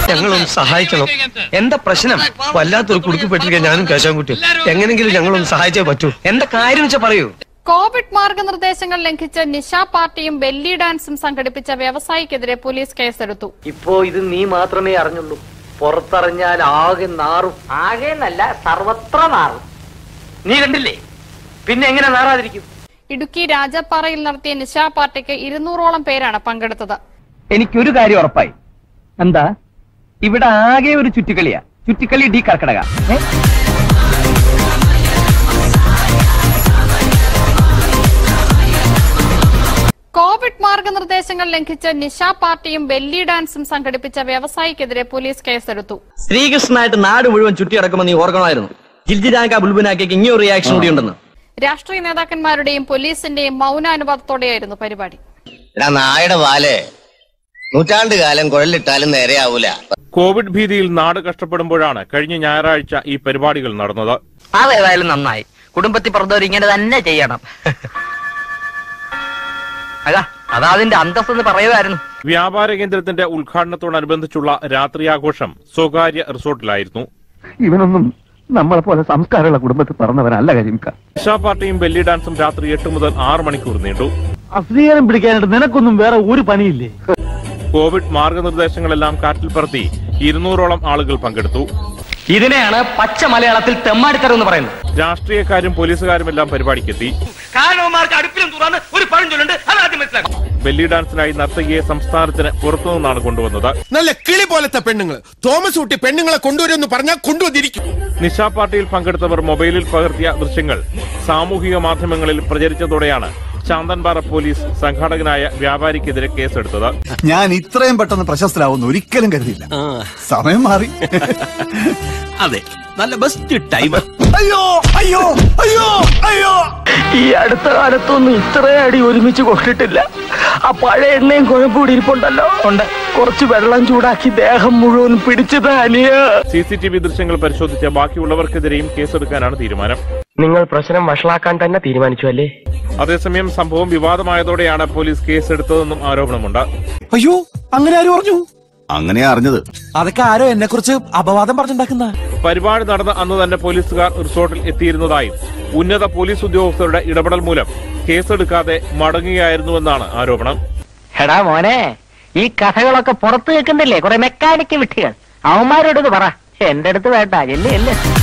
ഞങ്ങളൊന്ന് സഹായിക്കണം എന്താ പ്രശ്നം വല്ലാത്തൊരു കുടുക്കിപ്പെട്ടിരിക്കാൻ ഞാനും കേശവൻകുട്ടി എങ്ങനെങ്കിലും ഞങ്ങളൊന്ന് സഹായിച്ചേ പറ്റൂ എന്താ കാര്യം വെച്ചാ പറയൂ കോവിഡ് മാർഗനിർദ്ദേശങ്ങൾ ലംഘിച്ച് നിശ പാർട്ടിയും ബെല്ലി ഡാൻസും സംഘടിപ്പിച്ച വ്യവസായിക്കെതിരെ പോലീസ് കേസെടുത്തു ഇപ്പോ ഇത് നീ മാത്രമേ അറിഞ്ഞുള്ളൂ പുറത്തറിഞ്ഞാൽ ആകെ നാറും ആകെ എന്നല്ല സർവത്ര നാറും നീ കണ്ടില്ലേ പിന്നെ എങ്ങനെ നാറാതിരിക്കും ഇടുക്കി രാജപ്പാറയിൽ നടത്തിയ നിശാ പാർട്ടിക്ക് ഇരുന്നൂറോളം പേരാണ് പങ്കെടുത്തത് എനിക്കൊരു കാര്യം ഉറപ്പായി എന്താ ഇവിടെ ആകെ ഒരു ചുറ്റിക്കളിയാ ചുറ്റിക്കളി ഡി കർക്കടക ഏ? കോവിഡ് മാർഗനിർദ്ദേശങ്ങൾ ലംഘിച്ച് നിശ പാർട്ടിയും ബെല്ലി ഡാൻസും സംഘടിപ്പിച്ച വ്യവസായിക്കെതിരെ പോലീസ് കേസെടുത്തു ശ്രീകൃഷ്ണനായിട്ട് നാട് മുഴുവൻ ചുറ്റിയടക്കുമ്പോൾ നീ ഓർക്കണമായിരുന്നു ജിൽജിരാങ്ക ബുൽബുനാക്കേക്ക് ഇങ്ങനൊരു റിയാക്ഷൻ കൂടി ഉണ്ടെന്ന് രാഷ്ട്രീയ നേതാക്കന്മാരുടെയും പോലീസിന്റെയും മൗനാനുവാദത്തോടെയായിരുന്നു പരിപാടി എടാ നായുടെ വാല് നൂറ്റാണ്ട് കാലം കുഴലിട്ടാലും നേരെയാവൂല കോവിഡ് ഭീതിയിൽ നാട് കഷ്ടപ്പെടുമ്പോഴാണ് കഴിഞ്ഞ ഞായറാഴ്ച ഈ പരിപാടികൾ നടന്നത് അതേതായാലും നന്നായി കുടുംബത്തിൽ പറഞ്ഞവർ ഇങ്ങനെ തന്നെ ചെയ്യണം അതാ അതാ അതിന്റെ അന്തസ് എന്ന് പറയുമായിരുന്നു വ്യാപാര കേന്ദ്രത്തിന്റെ ഉദ്ഘാടനത്തോടനുബന്ധിച്ചുള്ള രാത്രിയാഘോഷം സ്വകാര്യ റിസോർട്ടിലായിരുന്നു ഇവനൊന്നും നമ്മളെ പോലെ സംസ്കാരമുള്ള കുടുംബത്തിൽ പറഞ്ഞവനല്ല കരിമിക്ക നിശാ പാർട്ടിയും ബെല്ലി ഡാൻസും രാത്രി എട്ട് മുതൽ ആറ് മണിക്കൂർ നീണ്ടു അശ്ലീലം പിടിക്കാനായിട്ട് നിനക്കൊന്നും വേറെ ഒരു പണിയില്ലേ കോവിഡ് മാർഗനിർദ്ദേശങ്ങളെല്ലാം കാറ്റിൽ പറത്തി ഇരുന്നൂറോളം ആളുകൾ പങ്കെടുത്തു ഇതിനെയാണ് പച്ച മലയാളത്തിൽ തെമ്മാടിത്തരം എന്ന് പറയുന്നത് രാഷ്ട്രീയക്കാരും പോലീസുകാരുമെല്ലാം പരിപാടിക്കെത്തി കാരണവന്മാർക്ക് അടുപ്പിലും തുറന്ന് ഒരു പഴഞ്ചൊല്ലുണ്ട് അത് ആദ്യം മനസ്സിലാക്കും ബെല്ലി ഡാൻസിനായി നർത്തകിയെ സംസ്ഥാനത്തിന് പുറത്തുനിന്നാണ് കൊണ്ടുവന്നത് നല്ല കിളി പോലത്തെ പെണ്ണുങ്ങൾ തോമസ് ഊട്ടി പെണ്ണുങ്ങളെ കൊണ്ടുവരുമെന്ന് പറഞ്ഞാൽ കൊണ്ടുവന്നിരിക്കും നിശാ പാർട്ടിയിൽ പങ്കെടുത്തവർ മൊബൈലിൽ പകർത്തിയ ദൃശ്യങ്ങൾ സാമൂഹിക മാധ്യമങ്ങളിൽ പ്രചരിച്ചതോടെയാണ് ശാന്തൻപാറ പോലീസ് സംഘാടകനായ വ്യാപാരിക്കെതിരെ കേസെടുത്തത് ഞാൻ ഇത്രയും പെട്ടെന്ന് പ്രശസ്തരാവുന്ന ഒരിക്കലും കരുതിയില്ല സമയം മാറി അതെ നല്ല ബെസ്റ്റ് ടൈം അയ്യോ അയ്യോ അയ്യോ അയ്യോ ഈ അടുത്ത കാലത്തൊന്നും ഇത്രയും അടി ഒരുമിച്ച് കൊണ്ടിട്ടില്ല ആ പഴയ എണ്ണയും കുഴപ്പൂടി ഇരിപ്പുണ്ടല്ലോ ഉണ്ട് കുറച്ച് വെള്ളം ചൂടാക്കി ദേഹം മുഴുവൻ പിടിച്ചു താനിയ സി സി ടി വി ദൃശ്യങ്ങൾ പരിശോധിച്ച ബാക്കിയുള്ളവർക്കെതിരെയും കേസെടുക്കാനാണ് തീരുമാനം നിങ്ങൾ പ്രശ്നം വഷളാക്കാൻ തന്നെ തീരുമാനിച്ചു അല്ലേ അതേസമയം സംഭവം വിവാദമായതോടെയാണ് പോലീസ് കേസെടുത്തതെന്നും ആരോപണമുണ്ട് അയ്യോ അങ്ങനെ ആരും പറഞ്ഞു അങ്ങനെ അറിഞ്ഞത് അതൊക്കെ ആരോ എന്നെ കുറിച്ച് അപവാദം പറഞ്ഞുണ്ടാക്കുന്ന പരിപാടി നടന്ന അന്ന് തന്നെ പോലീസുകാർ റിസോർട്ടിൽ എത്തിയിരുന്നതായും ഉന്നത പോലീസ് ഉദ്യോഗസ്ഥരുടെ ഇടപെടൽ മൂലം കേസെടുക്കാതെ മടങ്ങുകയായിരുന്നുവെന്നാണ് ആരോപണം എടാ മോനെ ഈ കഥകളൊക്കെ പുറത്ത് കേൾക്കുന്നില്ലേ കുറെ മെക്കാനിക്ക് വിട്ടികൾ അവന്മാരോട് ഇത് പറ എന്റെ അടുത്ത് വേണ്ട എല്ലേ എല്ലേ